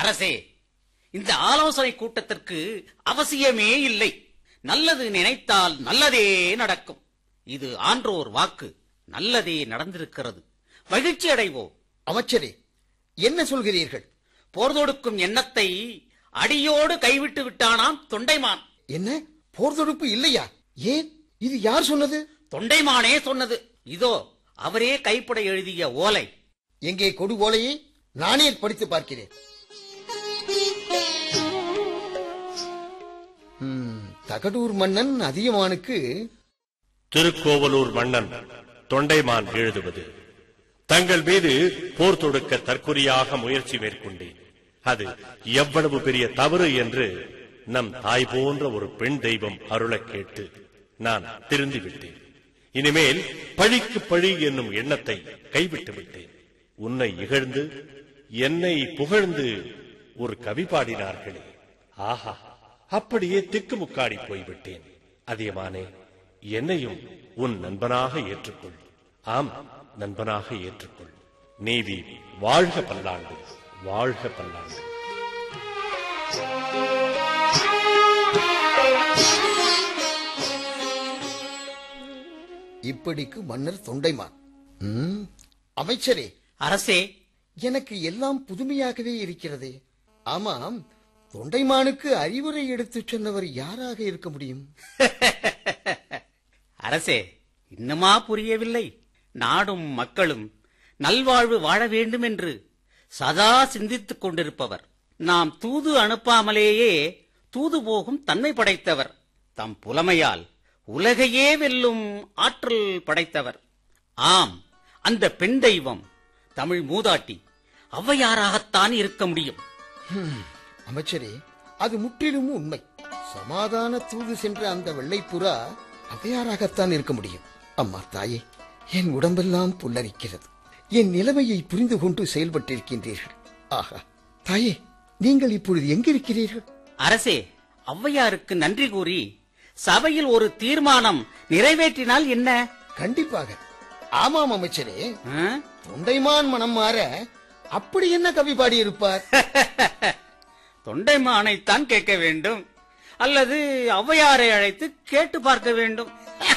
அரசே இந்த ஆலோசனை கூட்டத்திற்கு அவசியமே இல்லை நல்லது நினைத்தால் நல்லதே நடக்கும் இது ஆன்றோர் வாக்கு நல்லதே நடந்திருக்கிறது மகிழ்ச்சி அடைவோம் அமைச்சரே என்ன சொல்கிறீர்கள் போர் தொடுக்கும் எண்ணத்தை அடியோடு கைவிட்டு விட்டானாம் தொண்டைமான் என்ன போர் தொடுப்பு இல்லையா ஏன் இது யார் சொன்னது தொண்டைமானே சொன்னது இதோ அவரே கைப்பட எழுதிய ஓலை எங்கே கொடுகோலையை நானே படித்து பார்க்கிறேன் ம், தகடூர் மன்னன் அதியமானுக்கு திருக்கோவலூர் மன்னன் தொண்டைமான் எழுதுவது தங்கள் மீது போர் தொடுக்க தற்கொலையாக முயற்சி மேற்கொண்டேன் அது எவ்வளவு பெரிய தவறு என்று நம் தாய் போன்ற ஒரு பெண் தெய்வம் அருளக் கேட்டு நான் திருந்தி விட்டேன் இனிமேல் பழிக்கு பழி என்னும் எண்ணத்தை கைவிட்டு விட்டேன் உன்னை இகழ்ந்து என்னை புகழ்ந்து ஒரு கவி பாடினார்களே ஆஹா அப்படியே திக்குமுக்காடி போய்விட்டேன் அதியமானே என்னையும் உன் நண்பனாக ஏற்றுக்கொள் ஆம் நண்பனாக ஏற்றுக்கொள் நீதி வாழ்க பல்லாண்டு வாழ்க பல்லாண்டு இப்படிக்கு மன்னர் தொண்டைமான் ம், அமைச்சரே அரசே எனக்கு எல்லாம் புதுமையாகவே இருக்கிறதே ஆமாம் தொண்டைமானுக்கு அறிவுரை எடுத்துச் சொன்னவர் யாராக இருக்க முடியும் அரசே இன்னுமா புரியவில்லை நாடும் மக்களும் நல்வாழ்வு வாழ வேண்டும் என்று சதா சிந்தித்துக் கொண்டிருப்பவர் நாம் தூது அனுப்பாமலேயே தூது போகும் தன்மை படைத்தவர் தம் புலமையால் உலகையே வெல்லும் ஆற்றல் படைத்தவர் ஆம் அந்த பெண் தெய்வம் தமிழ் மூதாட்டி ஔவையாராகத்தான் இருக்க முடியும் அமைச்சரே அது முற்றிலும் உண்மை சமாதான தூது சென்ற அந்த வெள்ளைப்புறா அவையாராகத்தான் இருக்க முடியும் அம்மா தாயே என் உடம்பெல்லாம் புல்லரிக்கிறது என் நிலைமையை புரிந்து கொண்டு செயல்பட்டிருக்கின்றீர்கள் ஆஹா தாயே நீங்கள் இப்பொழுது எங்கிருக்கிறீர்கள் அரசே ஔவையாருக்கு நன்றி கூறி சபையில் ஒரு தீர்மானம் நிறைவேற்றினால் என்ன கண்டிப்பாக ஆமாம் அமைச்சரே ஆ? தொண்டைமான் மனம் மாற அப்படி என்ன கவி பாடியிருப்பார் தொண்டைமானைத்தான் கேட்க வேண்டும் அல்லது ஔவையாரை அழைத்து கேட்டு பார்க்க வேண்டும்